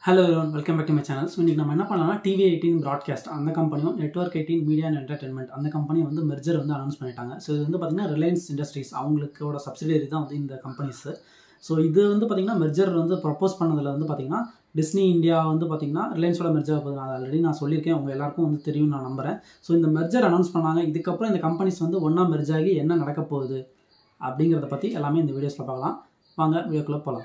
hello welcome back to my channel so இன்றைக்கி நம்ம என்ன பண்ணலாம்னா டிவி எயிட்டீன் ப்ராட்காஸ்ட் அந்த கம்பெனியும் network eighteen media and entertainment அந்த கம்பெனி வந்து மெர்ஜர் வந்து அனௌன்ஸ் பண்ணிட்டாங்க ஸோ இது வந்து பார்த்திங்கன்னா ரிலையன்ஸ் இண்டஸ்ட்ரீஸ் அவங்களுக்கோட சப்சிடரி தான் வந்து இந்த கம்பெனிஸு ஸோ இது வந்து பார்த்திங்கன்னா மெர்ஜர் வந்து ப்ரப்போஸ் பண்ணதில் வந்து பார்த்திங்கன்னா டிஸ்னி இந்தியா வந்து பார்த்திங்கன்னா ரிலையன்ஸோட மெர்ஜர் போகுது நான் ஆல்ரெடி நான் சொல்லியிருக்கேன் உங்கள் எல்லாருக்கும் வந்து தெரியும் நான் நம்புகிறேன் ஸோ இந்த மெர்ஜர் அனௌன்ஸ் பண்ணாங்க இதுக்கப்புறம் இந்த கம்பெனிஸ் வந்து ஒன்றா மெர்ஜ் ஆகி என்ன நடக்க போகுது அப்படிங்கிறத பற்றி எல்லாமே இந்த வீடியோஸில் பார்க்கலாம் வாங்க வீடியோக்குள்ளே போகலாம்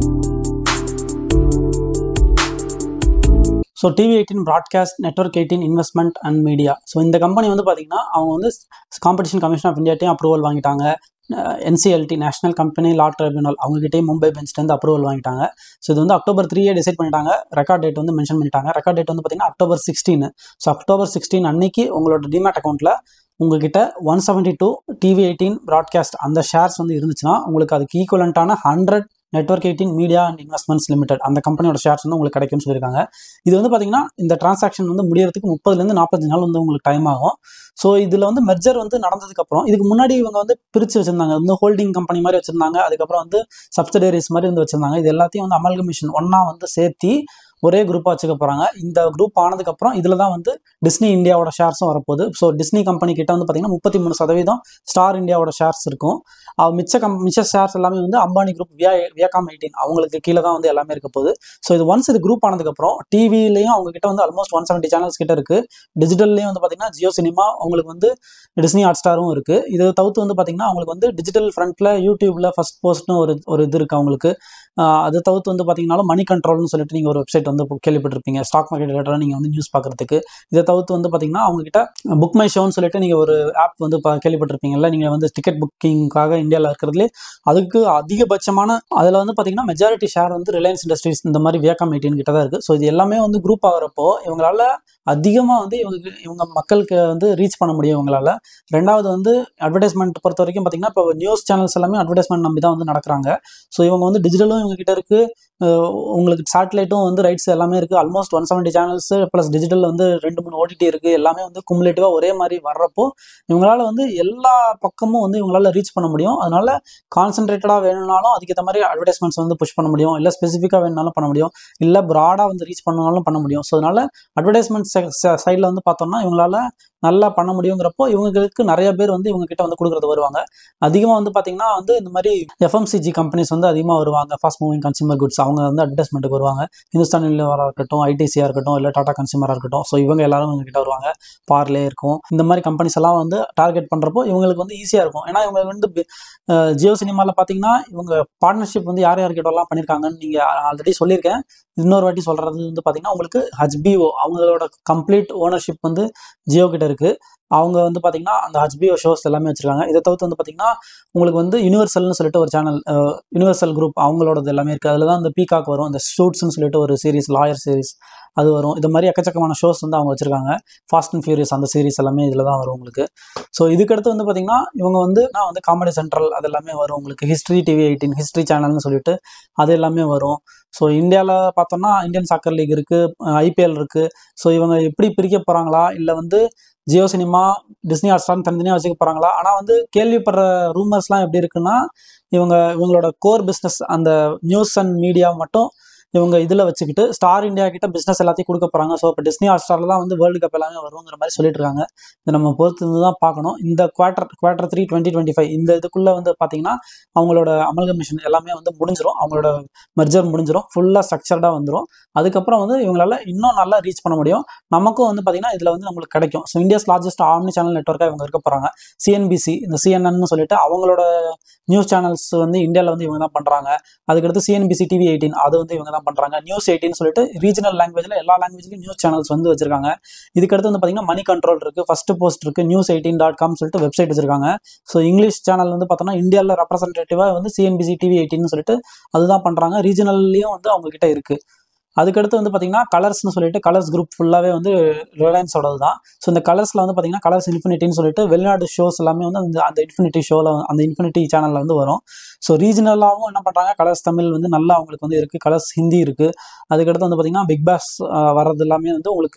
so TV eighteen broadcast network eighteen investment and media so இந்த கம்பெனி வந்து பார்த்திங்கன்னா அவங்க வந்து காம்படிஷன் கமிஷன் ஆஃப் இந்தியாட்டையும் அப்ரூவல் வாங்கிட்டாங்க NCLT National Company Law Tribunal அவங்ககிட்டயே மும்பை பெஞ்ச்லேருந்து அப்ரூவல் வாங்கிட்டாங்க ஸோ இது வந்து அக்டோபர் த்ரீயே டிசைட் பண்ணிட்டாங்க ரெக்கார்ட் டேட் வந்து மென்ஷன் பண்ணிட்டாங்க ரெக்கார்ட் டேட் வந்து பார்த்திங்கன்னா October sixteen so October sixteen அன்னைக்கு உங்களோட டிமேட் அக்கௌண்ட்டில் உங்ககிட்ட one seventy two TV eighteen broadcast அந்த ஷேர்ஸ் வந்து இருந்துச்சுன்னா உங்களுக்கு அதுக்கு ஈக்குவலண்ட்டான hundred network eighteen media and investments limited அந்த கம்பெனியோட ஷேர்ஸ் வந்து உங்களுக்கு கிடைக்கும்னு சொல்லியிருக்காங்க இது வந்து பார்த்தீங்கன்னா இந்த டிரான்சாக்ஷன் வந்து முடியறதுக்கு முப்பதுலேருந்து நாற்பத்தஞ்சு நாள் வந்து உங்களுக்கு டைம் ஆகும் ஸோ இதில் வந்து மெர்ஜர் வந்து நடந்ததுக்கப்புறம் இதுக்கு முன்னாடி இவங்க வந்து பிரித்து வச்சிருந்தாங்க வந்து ஹோல்டிங் கம்பெனி மாதிரி வச்சிருந்தாங்க அதுக்கப்புறம் வந்து சப்சிடரிஸ் மாதிரி வந்து வச்சிருந்தாங்க இது எல்லாத்தையும் வந்து அமல்கமிஷன் ஒன்றா வந்து சேர்த்தி ஒரே குரூப்பாக வச்சுக்க போகிறாங்க இந்த குரூப் ஆனதுக்கப்புறம் இதில் தான் வந்து டிஸ்னி இந்தியாவோட ஷேர்ஸும் வரப்போகுது ஸோ டிஸ்னி கம்பெனி கிட்ட வந்து பார்த்திங்கன்னா முப்பத்தி மூணு சதவீதம் ஸ்டார் இந்தியாவோட ஷேர்ஸ் இருக்கும் அவ மிச்ச கம் மிச்ச ஷேர்ஸ் எல்லாமே வந்து Ambani group via Viacom eighteen அவங்களுக்கு கீழே தான் வந்து எல்லாமே இருக்க போகுது ஸோ இது ஒன்ஸ் இது குரூப் ஆனதுக்கப்புறம் டிவிலையும் அவங்க கிட்ட வந்து ஆல்மோஸ்ட் ஒன் செவன்ட்டி சேனல்ஸ் கிட்ட இருக்குது டிஜிட்டல்லையும் வந்து பார்த்திங்கன்னா ஜியோ சினிமா அவங்களுக்கு வந்து டிஸ்னி ஹாட் ஸ்டாரும் இருக்குது இதை தவிர்த்து வந்து பார்த்திங்கன்னா அவங்களுக்கு வந்து டிஜிட்டல் ஃப்ரண்ட்டில் யூடியூப்பில் ஃபஸ்ட் போஸ்ட்னு ஒரு ஒரு இது இருக்குது அவங்களுக்கு அதை தவிர்த்து வந்து பார்த்தீங்கன்னாலும் மணி கண்ட்ரோல்னு சொல்லிட்டு நீங்கள் ஒரு வெப்சைட் வந்து கேள்விப்பட்டிருப்பீங்க ஸ்டாக் மார்க்கெட் ரிலேட்டடாக நீங்கள் வந்து நியூஸ் பார்க்குறதுக்கு இதை தவிர்த்து வந்து பார்த்தீங்கன்னா அவங்ககிட்ட புக் மை ஷோன்னு சொல்லிட்டு நீங்கள் ஒரு ஆப் வந்து பா கேள்விப்பட்டிருப்பீங்கல்ல நீங்கள் வந்து டிக்கெட் புக்கிங்காக இந்தியாவில் இருக்கிறதுலே அதுக்கு அதிகபட்சமான அதில் வந்து பார்த்தீங்கன்னா மெஜாரிட்டி ஷேர் வந்து ரிலையன்ஸ் இண்டஸ்ட்ரீஸ் இந்த மாதிரி வியாக்கம் எயிட்டின் கிட்ட தான் இருக்குது ஸோ இது எல்லாமே வந்து குரூப் ஆகிறப்போ இவங்களால அதிகமாக வந்து இவங்க இவங்க மக்களுக்கு வந்து ரீச் பண்ண முடியும் இவங்களால ரெண்டாவது வந்து அட்வர்டைஸ்மெண்ட் பொறுத்த வரைக்கும் பார்த்தீங்கன்னா இப்போ நியூஸ் சேனல்ஸ் எல்லாமே அட்வர்டைஸ்மெண்ட் நம்பி தான் வந்து நடக்கிறாங்க ஸோ இவங்க வந்து டிஜிட்டலும் இவங்க கிட்ட இருக்கு உங்களுக்கு சேட்டலைட்டும் வந்து ரைட்ஸ் எல்லாமே இருக்குது almost one seventy channels plus digital வந்து ரெண்டு மூணு ஓடிடி இருக்குது எல்லாமே வந்து குமுலேட்டிவாக ஒரே மாதிரி வர்றப்போ இவங்களால வந்து எல்லா பக்கமும் வந்து இவங்களால ரீச் பண்ண முடியும் அதனால கான்சென்ட்ரேட்டடாக வேணும்னாலும் அதுக்கேற்ற மாதிரி அட்வர்டைஸ்மெண்ட்ஸ் வந்து புஷ் பண்ண முடியும் இல்லை ஸ்பெசிஃபிக்காக வேணுனாலும் பண்ண முடியும் இல்லை ப்ராடாக வந்து ரீச் பண்ணாலும் பண்ண முடியும் ஸோ அதனால அட்வர்டைஸ்மெண்ட் சைடில் வந்து பார்த்தோம்னா இவங்களால நல்லா பண்ண முடியுங்கிறப்போ இவங்களுக்கு நிறைய பேர் வந்து இவங்க கிட்ட வந்து கொடுக்குறது வருவாங்க அதிகமாக வந்து பார்த்தீங்கன்னா வந்து இந்த மாதிரி எஃப்எம்சிஜி கம்பெனிஸ் வந்து அதிகமாக வருவாங்க ஃபாஸ்ட் மூவிங் கன்சூமர் குட்ஸ் அவங்க வந்து அட்வர்டைஸ்மெண்ட்டுக்கு வருவாங்க ஹிந்துஸ்தான் யூனிவராக இருக்கட்டும் ஐடிசியாக இருக்கட்டும் இல்லை டாடா கன்சூமராக இருக்கட்டும் ஸோ இவங்க எல்லாரும் இவங்க கிட்ட வருவாங்க பார்லே இருக்கும் இந்த மாதிரி கம்பெனிஸ் எல்லாம் வந்து டார்கெட் பண்ணுறப்போ இவங்களுக்கு வந்து ஈஸியாக இருக்கும் ஏன்னா இவங்க வந்து ஜியோ சினிமாவில் பார்த்தீங்கன்னா இவங்க பார்ட்னர்ஷிப் வந்து யார் யார்கிட்டலாம் பண்ணியிருக்காங்கன்னு நீங்கள் ஆல்ரெடி சொல்லியிருக்கேன் இன்னொரு வாட்டி சொல்கிறது வந்து பார்த்தீங்கன்னா உங்களுக்கு ஹச்பிஓ அவங்களோட கம்ப்ளீட் ஓனர்ஷிப் வந்து ஜியோ கிட்ட இருக்குது அவங்க வந்து பார்த்தீங்கன்னா அந்த ஹச்பிஓ ஷோஸ் எல்லாமே வச்சிருக்காங்க இதை தவிர்த்து வந்து பார்த்தீங்கன்னா உங்களுக்கு வந்து யூனிவர்சல்னு சொல்லிட்டு ஒரு சேனல் யூனிவர்சல் குரூப் அவங்களோடது எல்லாமே இருக்குது அதில் தான் அந்த பீகாக் வரும் அந்த ஷூட்ஸ்னு சொல்லிட்டு ஒரு சீரிஸ் லாயர் சீரிஸ் அது வரும் இது மாதிரி எக்கச்சக்கமான ஷோஸ் வந்து அவங்க வச்சிருக்காங்க ஃபாஸ்ட் அண்ட் ஃபியூரியஸ் அந்த சீரிஸ் எல்லாமே இதில் தான் வரும் உங்களுக்கு ஸோ இதுக்கடுத்து வந்து பார்த்தீங்கன்னா இவங்க வந்து நான் வந்து காமெடி சென்ட்ரல் அது எல்லாமே வரும் உங்களுக்கு ஹிஸ்ட்ரி டிவி எயிட்டீன் ஹிஸ்ட்ரி சேனல்னு சொல்லிட்டு அது எல்லாமே வரும் ஸோ இந்தியாவில் பார்த்தோம்னா இந்தியன் சாக்கர் லீக் இருக்குது ஐபிஎல் இருக்குது ஸோ இவங்க எப்படி பிரிக்க போகிறாங்களா இல்லை வந்து ஜியோ சினிமா டிஸ்னி ஹாட்ஸ்டார் தனித்தனியாக வச்சுக்க போகிறாங்களா ஆனால் வந்து கேள்விப்படுற ரூமர்ஸ்லாம் எப்படி இருக்குன்னா இவங்க இவங்களோட கோர் பிஸ்னஸ் அந்த நியூஸ் அண்ட் மீடியா மட்டும் இவங்க இதில் வச்சுக்கிட்டு ஸ்டார் இந்தியா கிட்ட பிஸ்னஸ் எல்லாத்தையும் கொடுக்க போகிறாங்க ஸோ இப்போ டிஸ்னி ஹாட் ஸ்டாரில் தான் வந்து வேர்ல்டு கப் எல்லாமே வருங்கிற மாதிரி சொல்லிட்டு இருக்காங்க இதை நம்ம பொறுத்து இருந்து தான் பார்க்கணும் இந்த quarter quarter three twenty twenty five இந்த இதுக்குள்ளே வந்து பார்த்தீங்கன்னா அவங்களோட அமல்கமிஷன் எல்லாமே வந்து முடிஞ்சிடும் அவங்களோட மெர்ஜர் முடிஞ்சிடும் ஃபுல்லாக ஸ்ட்ரக்சர்டாக வந்துடும் அதுக்கப்புறம் வந்து இவங்களால இன்னும் நல்லா ரீச் பண்ண முடியும் நமக்கும் வந்து பார்த்தீங்கன்னா இதில் வந்து நம்மளுக்கு கிடைக்கும் so India's largest omni channel நெட்ஒர்க்காக இவங்க இருக்க போகிறாங்க சிஎன்பிசி இந்த சிஎன்என்னு சொல்லிட்டு அவங்களோட நியூஸ் சேனல்ஸ் வந்து இந்தியாவில் வந்து இவங்க தான் பண்ணுறாங்க அதுக்கடுத்து சிஎன்பிசி டிவி எயிட்டீன் அது வந்து இவங்க தான் பண்ணுறாங்க நியூஸ் எயிட்டின்னு சொல்லிட்டு ரீஜனல் லாங்குவேஜில் எல்லா லாங்குவேஜ்லையும் நியூஸ் சேனல்ஸ் வந்து வச்சிருக்காங்க இதுக்கடுத்து வந்து பார்த்தீங்கன்னா மணி கண்ட்ரோல் இருக்குது ஃபஸ்ட்டு போஸ்ட் இருக்குது நியூஸ் எயிட்டீன் டாட் காம் சொல்லிட்டு வெப்சைட் வச்சிருக்காங்க ஸோ இங்கிலீஷ் சேனல் வந்து பார்த்தோன்னா இந்தியாவில் ரெப்ரசன்டேட்டிவாக வந்து சிஎன்பிசி டிவி எயிட்டின்னு சொல்லிட்டு அதுதான் பண்ணுறாங்க ரீஜனல்லையும் வந்து அவங்க கிட்ட இருக்குது அதுக்கடுத்து வந்து பார்த்தீங்கன்னா கலர்ஸ்னு சொல்லிட்டு கலர்ஸ் குரூப் ஃபுல்லாகவே வந்து ரிலையன்ஸோடது தான் ஸோ இந்த கலர்ஸில் வந்து பார்த்தீங்கன்னா கலர்ஸ் இன்ஃபினிட்டின்னு சொல்லிட்டு வெளிநாடு ஷோஸ் எல்லாமே வந்து அந்த அந்த இன்ஃபினிட்டி ஷோவில் அந்த இன்ஃபினிட்டி சேனலில் வந்து வரும் ஸோ ரீஜனலாகவும் என்ன பண்ணுறாங்க கலர்ஸ் தமிழ் வந்து நல்லா அவங்களுக்கு வந்து இருக்குது கலர்ஸ் ஹிந்தி இருக்குது அதுக்கடுத்து வந்து பார்த்தீங்கன்னா பிக் பாஸ் வர்றது எல்லாமே வந்து உங்களுக்கு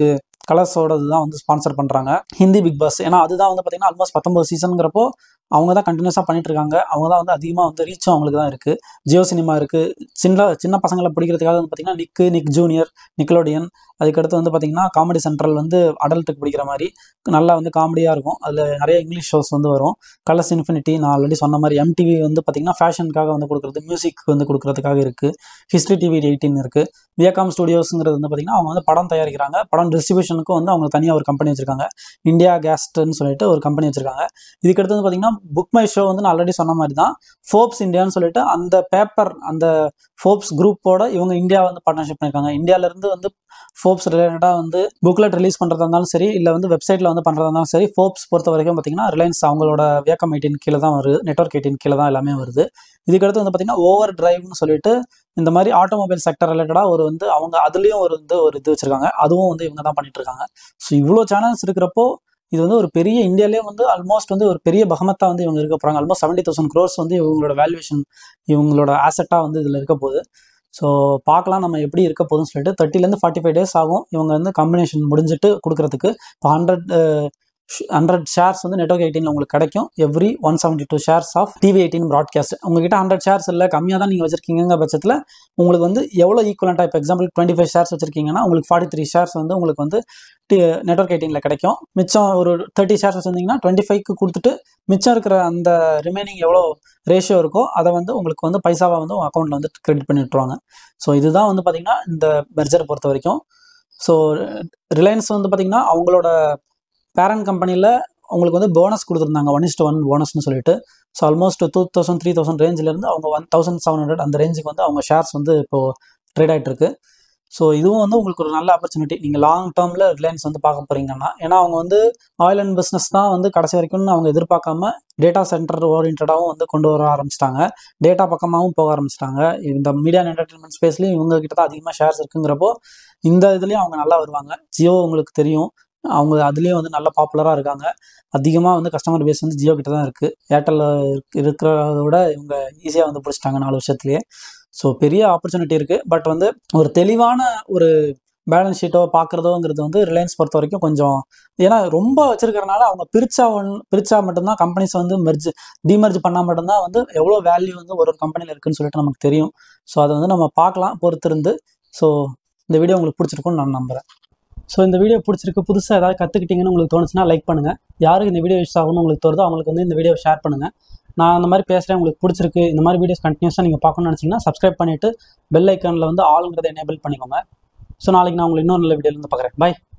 கலர்ஸோடது தான் வந்து ஸ்பான்சர் பண்ணுறாங்க ஹிந்தி பிக் பாஸ் ஏன்னா அதுதான் வந்து பார்த்தீங்கன்னா ஆல்மோஸ்ட் பத்தொம்பது சீசனுங்கிறப்போ அவங்க தான் கண்டினியூஸாக பண்ணிட்டு இருக்காங்க அவங்க தான் வந்து அதிகமாக வந்து ரீச்சும் அவங்களுக்கு தான் இருக்குது ஜியோ சினிமா இருக்குது சின்ன சின்ன பசங்களை பிடிக்கிறதுக்காக வந்து பார்த்தீங்கன்னா நிக்கு நிக் ஜூனியர் நிக்லோடியன் அதுக்கடுத்து வந்து பார்த்தீங்கன்னா காமெடி சென்ட்ரல் வந்து அடல்ட்டுக்கு பிடிக்கிற மாதிரி நல்லா வந்து காமெடியாக இருக்கும் அதில் நிறைய இங்கிலீஷ் ஷோஸ் வந்து வரும் கலர்ஸ் இன்ஃபினிட்டி நான் ஆல்ரெடி சொன்ன மாதிரி எம்டிவி வந்து பார்த்தீங்கன்னா ஃபேஷனுக்காக வந்து கொடுக்குறது மியூசிக் வந்து கொடுக்குறதுக்காக இருக்குது ஹிஸ்ட்ரி டிவி எயிட்டின் இருக்குது வியகாம் ஸ்டுடியோஸுங்கிறது வந்து பார்த்தீங்கன்னா அவங்க வந்து படம் தயாரிக்கிறாங்க படம் டிஸ்ட்ரிபியூஷனுக்கும் வந்து அவங்க தனியாக ஒரு கம்பெனி வச்சிருக்காங்க இந்தியா கேஸ்ட்னு சொல்லிட்டு ஒரு கம்பெனி வச்சிருக்காங்க இதுக்கடுத்து வந்து பார்த்தீங்கன்னா புக் மை ஷோ வந்து நான் ஆல்ரெடி சொன்ன மாதிரி தான் ஃபோப்ஸ் இந்தியான்னு சொல்லிட்டு அந்த பேப்பர் அந்த ஃபோப்ஸ் குரூப்போட இவங்க இந்தியா வந்து பார்ட்னர்ஷிப் பண்ணியிருக்காங்க இந்தியாவிலேருந்து வந்து ஃபோப்ஸ் ரிலேட்டடாக வந்து புக்லெட் ரிலீஸ் பண்ணுறதா இருந்தாலும் சரி இல்லை வந்து வெப்சைட்டில் வந்து பண்ணுறதா இருந்தாலும் சரி ஃபோப்ஸ் பொறுத்த வரைக்கும் பார்த்தீங்கன்னா ரிலையன்ஸ் அவங்களோட வியக்கம் எயிட்டின் கீழே தான் வருது நெட்ஒர்க் எயிட்டின் கீழே தான் எல்லாமே வருது இதுக்கடுத்து வந்து பார்த்தீங்கன்னா ஓவர் டிரைவ்னு சொல்லிட்டு இந்த மாதிரி ஆட்டோமொபைல் செக்டர் ரிலேட்டடாக ஒரு வந்து அவங்க அதுலேயும் ஒரு வந்து ஒரு இது வச்சிருக்காங்க அதுவும் வந்து இவங்க தான் பண்ணிட்டு இருக்காங்க ஸோ இவ்வளோ சேனல்ஸ் இருக்கிறப்போ இது வந்து ஒரு பெரிய இந்தியாவிலே வந்து ஆல்மோஸ்ட் வந்து ஒரு பெரிய பகமத்தா வந்து இவங்க இருக்க போகிறாங்க ஆல்மோஸ்ட் செவன்டி தௌசண்ட் க்ரோர்ஸ் வந்து இவங்களோட வேல்யூவேஷன் இவங்களோட ஆசெட்டாக வந்து இதில் இருக்க போகுது ஸோ பார்க்கலாம் நம்ம எப்படி இருக்க போகுதுன்னு சொல்லிட்டு தேர்ட்டிலேருந்து ஃபார்ட்டி ஃபைவ் டேஸ் ஆகும் இவங்க வந்து காம்பினேஷன் முடிஞ்சிட்டு கொடுக்கறதுக்கு இப்போ ஹண்ட்ரட் ஹண்ட்ரட் ஷேர்ஸ் வந்து நெட்ஒர்க் எயிட்டீனில் உங்களுக்கு கிடைக்கும் every one seventy two shares of TV eighteen broadcast உங்ககிட்ட ஹண்ட்ரட் ஷேர்ஸ் இல்லை கம்மியாக தான் நீங்கள் வச்சிருக்கீங்க பட்சத்தில் உங்களுக்கு வந்து எவ்வளோ ஈக்குவலண்ட்டாக இப்போ எக்ஸாம்பிள் டுவெண்ட்டி ஃபைவ் ஷேர்ஸ் வச்சிருக்கீங்கன்னா உங்களுக்கு ஃபார்ட்டி த்ரீ ஷேர்ஸ் வந்து உங்களுக்கு வந்து டி நெட்ஒர்க் எயிட்டீனில் கிடைக்கும் மிச்சம் ஒரு தேர்ட்டி ஷேர்ஸ் வச்சிருந்தீங்கன்னா டுவெண்ட்டி ஃபைவ்க்கு கொடுத்துட்டு மிச்சம் இருக்கிற அந்த ரிமைனிங் எவ்வளோ ரேஷியோ இருக்கோ அதை வந்து உங்களுக்கு வந்து பைசாவை வந்து உங்கள் அக்கௌண்ட்டில் வந்து கிரெடிட் பண்ணி விட்ருவாங்க ஸோ இதுதான் வந்து பார்த்தீங்கன்னா இந்த மெர்ஜரை பொறுத்த வரைக்கும் ஸோ ரிலையன்ஸ் வந்து பார்த்தீங்கன்னா அவங்களோட பேரண்ட் கம்பெனியில் உங்களுக்கு வந்து போனஸ் கொடுத்துருந்தாங்க ஒன் இஸ்ட் ஒன் போனஸ்னு சொல்லிட்டு so almost two thousand three thousand ரேஞ்சிலேருந்து அவங்க ஒன் தௌசண்ட் செவன் ஹண்ட்ரட் அந்த ரேஞ்சுக்கு வந்து அவங்க ஷேர்ஸ் வந்து இப்போது ட்ரேட் ஆகிட்டு இருக்கு ஸோ இதுவும் வந்து உங்களுக்கு ஒரு நல்ல ஆப்பர்ச்சுனிட்டி நீங்கள் லாங் டேர்மில் ரிலையன்ஸ் வந்து பார்க்க போகிறீங்கன்னா ஏன்னா அவங்க வந்து ஆயில் அண்ட் பிஸ்னஸ் தான் வந்து கடைசி வரைக்கும் அவங்க எதிர்பார்க்காம டேட்டா சென்டர் ஓரியன்டாகவும் வந்து கொண்டு வர ஆரம்பிச்சிட்டாங்க டேட்டா பக்கமாகவும் போக ஆரம்பிச்சிட்டாங்க இந்த மீடியா அண்ட் என்டர்டைன்மெண்ட் ஸ்பேஸ்லேயும் இவங்க கிட்ட தான் அதிகமாக ஷேர்ஸ் இருக்குங்கிறப்போ இந்த இதுலேயும் அவங்க நல்லா வருவாங்க ஜியோ உங்களுக்கு தெரியும் அவங்க அதுலேயும் வந்து நல்ல பாப்புலராக இருக்காங்க அதிகமாக வந்து கஸ்டமர் பேஸ் வந்து ஜியோ கிட்ட தான் இருக்குது ஏர்டெல்லில் இருக்கிறத விட இவங்க ஈஸியாக வந்து பிடிச்சிட்டாங்க நாலு வருஷத்துலேயே ஸோ பெரிய ஆப்பர்ச்சுனிட்டி இருக்குது பட் வந்து ஒரு தெளிவான ஒரு பேலன்ஸ் ஷீட்டோ பார்க்குறதோங்கிறது வந்து ரிலையன்ஸ் பொறுத்த வரைக்கும் கொஞ்சம் ஏன்னா ரொம்ப வச்சிருக்கிறனால அவங்க பிரிச்சா ஒன் பிரிச்சா மட்டும்தான் கம்பெனிஸ் வந்து மெர்ஜ் டிமெர்ஜ் பண்ணால் மட்டும்தான் வந்து எவ்வளோ வேல்யூ வந்து ஒரு ஒரு கம்பெனியில் இருக்குன்னு சொல்லிட்டு நமக்கு தெரியும் ஸோ அதை வந்து நம்ம பார்க்கலாம் பொறுத்திருந்து ஸோ இந்த வீடியோ உங்களுக்கு பிடிச்சிருக்கும்னு நான் நம்புகிறேன் ஸோ இந்த வீடியோ பிடிச்சிருக்கு புதுசாக ஏதாவது கற்றுக்கிட்டீங்கன்னு உங்களுக்கு தோணுச்சுன்னா லைக் பண்ணுங்கள் யாருக்கு இந்த வீடியோ யூஸ் ஆகணும்னு உங்களுக்கு தோணுதோ அவங்களுக்கு வந்து இந்த வீடியோ ஷேர் பண்ணுங்கள் நான் அந்த மாதிரி பேசுகிறேன் உங்களுக்கு பிடிச்சிருக்கு இந்த மாதிரி வீடியோஸ் கண்டினியூஸாக நீங்கள் பார்க்கணும்னு நினச்சிங்கன்னா சப்ஸ்கிரைப் பண்ணிவிட்டு பெல் ஐக்கானில் வந்து ஆளுங்கிறத எனேபிள் பண்ணிக்கோங்க ஸோ நாளைக்கு நான் உங்களுக்கு இன்னொரு நல்ல வீடியோலேருந்து பார்க்குறேன் பை